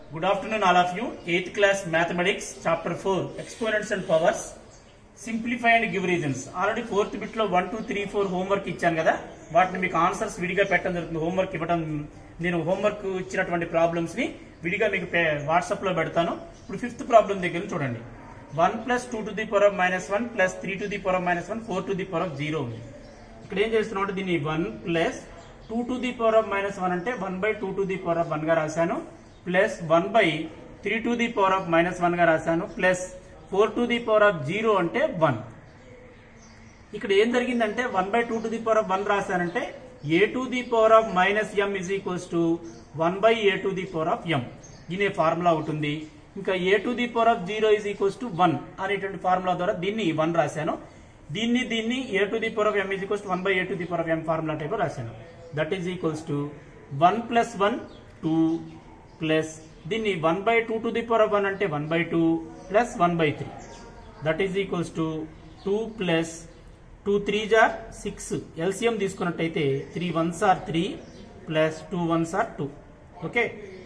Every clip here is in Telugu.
Good afternoon, all of you. 8th class mathematics, chapter 4, exponents and powers. Simplify and give reasons already fourth bit లో one two three four homework ఇచ్చాను కదా వాటిని మీకు ఆన్సర్స్ విడిగా పెట్టడం జరుగుతుంది హోంవర్క్ ఇవ్వడం నేను హోంవర్క్ ఇచ్చినటువంటి ప్రాబ్లమ్స్ ని విడిగా మీకు వాట్సాప్ లో పెడతాను ఇప్పుడు ఫిఫ్త్ ప్రాబ్లం దగ్గర చూడండి one plus two to the power of minus one plus three to the power of minus one four to the power of zero ఉంది ఇక్కడ ఏం చేస్తున్నాం అంటే దీన్ని one plus two to the power of minus one అంటే one by two to the power of one గా రాశాను plus one by three to the power of minus one గా రాశాను plus four to the power of zero అంటే వన్ ఇక్కడ ఏం జరిగిందంటే one by two to the power of one రాశానంటే A to the power of minus M is equals to one by A to the power of M దీని ఫార్ములా ఉంటుంది ఇంకా A to the power of zero is equals to one అనేటువంటి ఫార్ములా ద్వారా దీన్ని వన్ రాశాను దీన్ని దీన్ని A to the power of M is equals to one by A to the power of M formula type రాశాను that is equals to one plus one two plus దీన్ని one by two to the power of one అంటే one by two plus one by three that is equals to two plus two three జార్ సిక్స్ ఎల్సిఎం తీసుకున్నట్టయితే three ones are three plus two ones are two okay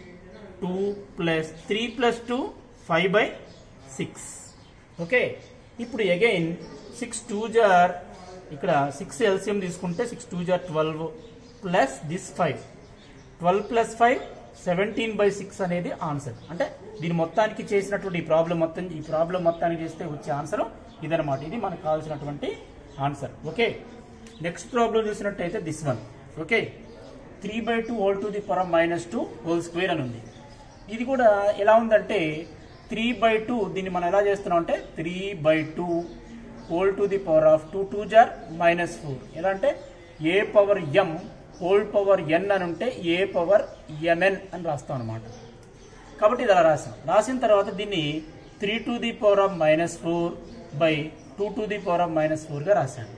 two plus three plus two five by six okay ఇప్పుడు అగైన్ సిక్స్ టూ జార్ ఇక్కడ సిక్స్ ఎల్సిఎం తీసుకుంటే సిక్స్ టూ జార్ twelve plus this five twelve plus five seventeen by six అనేది ఆన్సర్ అంటే దీని మొత్తానికి చేసినటువంటి ఈ ప్రాబ్లం మొత్తం ఈ ప్రాబ్లం మొత్తానికి చేస్తే వచ్చే ఆన్సర్ ఇదనమాట ఇది మనకు కావాల్సినటువంటి ఆన్సర్ ఓకే నెక్స్ట్ ప్రాబ్లం చూసినట్టయితే this one okay three by two whole to the power minus two whole square అని ఉంది ఇది కూడా ఎలా ఉందంటే త్రీ బై టూ దీన్ని మనం ఎలా చేస్తున్నాం అంటే three by two whole to the power of two two జార్ మైనస్ ఫోర్ ఎలా అంటే A power M whole power N అని ఉంటే ఏ పవర్ ఎంఎన్ అని రాస్తాం అనమాట కాబట్టి ఇది అలా రాసాం రాసిన తర్వాత దీన్ని three to the power of minus four by two to the power of minus ఫోర్గా రాశాను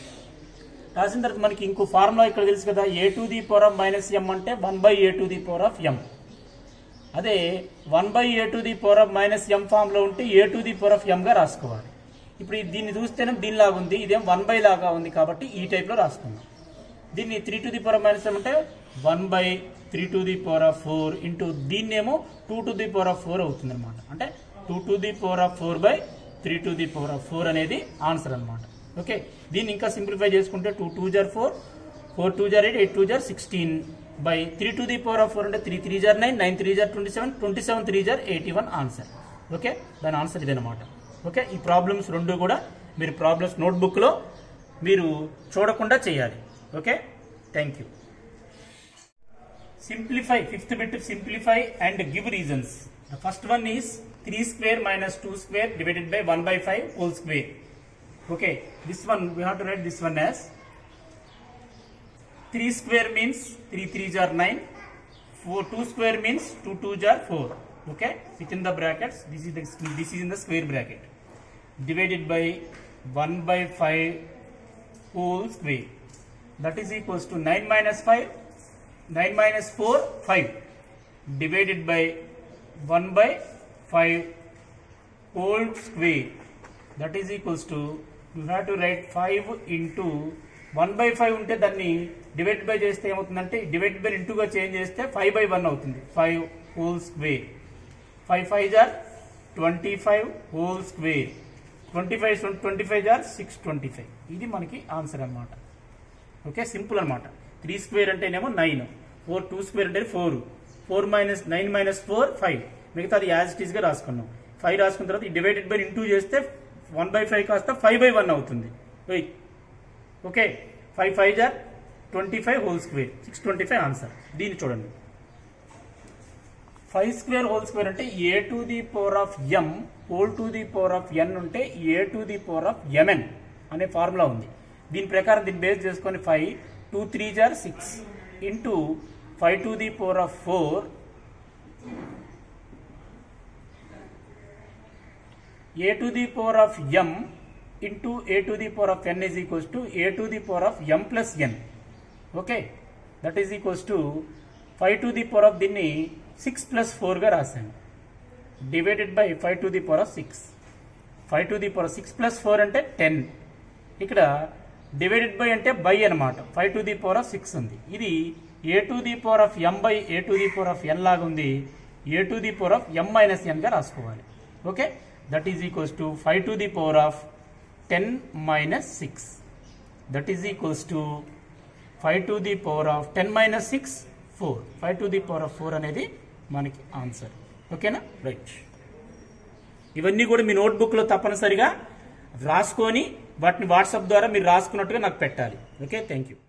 రాసిన తర్వాత మనకి ఇంకో ఫార్ములా ఇక్కడ తెలుసు కదా A to the power of minus M అంటే one by A to the power of M అదే one by A to the power of minus M ఫామ్లో ఉంటే A to the power of ఎంగా రాసుకోవాలి ఇప్పుడు ఇది- దీన్ని చూస్తేనే దీనిలాగా ఉంది ఇదేం వన్ బై లాగా ఉంది కాబట్టి ఈ టైప్లో రాసుకుందాం దీన్ని three to the power of minus M అంటే one by three to the power of four into దీన్నేమో two to the power of four అవుతుంది అనమాట అంటే two to the power of four by three to the power of four అనేది ఆన్సర్ అనమాట ఓకే దీన్ని ఇంకా సింప్లిఫై చేసుకుంటే టూ టూ జార్ ఫోర్ ఫోర్ టూ జార్ ఎయిట్ ఎయిట్ టూ జార్ sixteen by three to the power of four అంటే త్రీ త్రీ జార్ నైన్ నైన్ త్రీ జార్ twenty seven twenty seven three జార్ ఎయిటీ వన్ ఆన్సర్ ఓకే దాని ఆన్సర్ ఇదనమాట ఓకే ఈ ప్రాబ్లమ్స్ రెండు కూడా మీరు ప్రాబ్లమ్స్ నోట్బుక్లో మీరు చూడకుండా చేయాలి okay thank you simplify fifth bit simplify and give reasons the first one is 3 square minus 2 square divided by 1 by 5 whole square okay this one we have to write this one as 3 square means 3 3s are 9 4 2 square means 2 2s are 4 okay within the brackets this is the this is in the square bracket divided by 1 by 5 whole square that is equals to 9 minus 5 9 minus 4 5 divided by 1 by 5 whole square that is equals to you have to write 5 into 1 by 5 ఉంటే దాన్ని డివైడ్ బై చేస్తే ఏమవుతుందంటే డివైడ్ బై ఇంటూగా చేంజ్ చేస్తే 5 బై 1 అవుతుంది 5 హోల్ స్క్వేర్ 5 5 జార్ 25 హోల్ స్క్వేర్ 25 25 జార్ 625 ఇది మనకి ఆన్సర్ అన్నమాట ఓకే సింపుల్ అనమాట త్రీ స్క్వేర్ అంటేనేమో నైన్ ఫోర్ టూ స్క్వేర్ అంటే four four minus nine minus four five మిగతాది యాజ్ ఇట్ ఈస్గా రాసుకున్నాం ఫైవ్ రాసుకున్న తర్వాత డివైడెడ్ బై ఇంటూ చేస్తే వన్ బై ఫైవ్ కాస్త ఫైవ్ బై వన్ అవుతుంది వెయిట్ ఓకే ఫైవ్ ఫైవ్ జార్ twenty five whole square six twenty five answer దీన్ని చూడండి ఫైవ్ స్క్వేర్ హోల్ స్క్వేర్ అంటే A to the power of M whole to the power of N ఉంటే A to the power of M N అనే ఫార్ములా ఉంది దీని ప్రకారం దీన్ని బేస్ చేసుకొని ఫైవ్ టూ త్రీ జార్ six into five to the power of four A to the power of M into A to the power of N is equals to A to the power of M plus N okay that is equals to five to the power of దీన్ని సిక్స్ ప్లస్ ఫోర్గా రాశాను divided by five to the power of six five to the power six plus four అంటే టెన్ ఇక్కడ డివైడెడ్ బై అంటే బై అనమాట five to the power of six ఉంది ఇది A to the power of M by A to the power of N లాగా ఉంది A to the power of M minus ఎన్గా రాసుకోవాలి okay that is equals to five to the power of ten minus six that is equals to five to the power of ten minus six four five to the power of four అనేది మనకి ఆన్సర్ ఓకేనా రైట్ ఇవన్నీ కూడా మీ నోట్బుక్లో తప్పనిసరిగా రాసుకొని వాటిని వాట్సాప్ ద్వారా మీరు రాసుకున్నట్టుగా నాకు పెట్టాలి ఓకే థ్యాంక్ యూ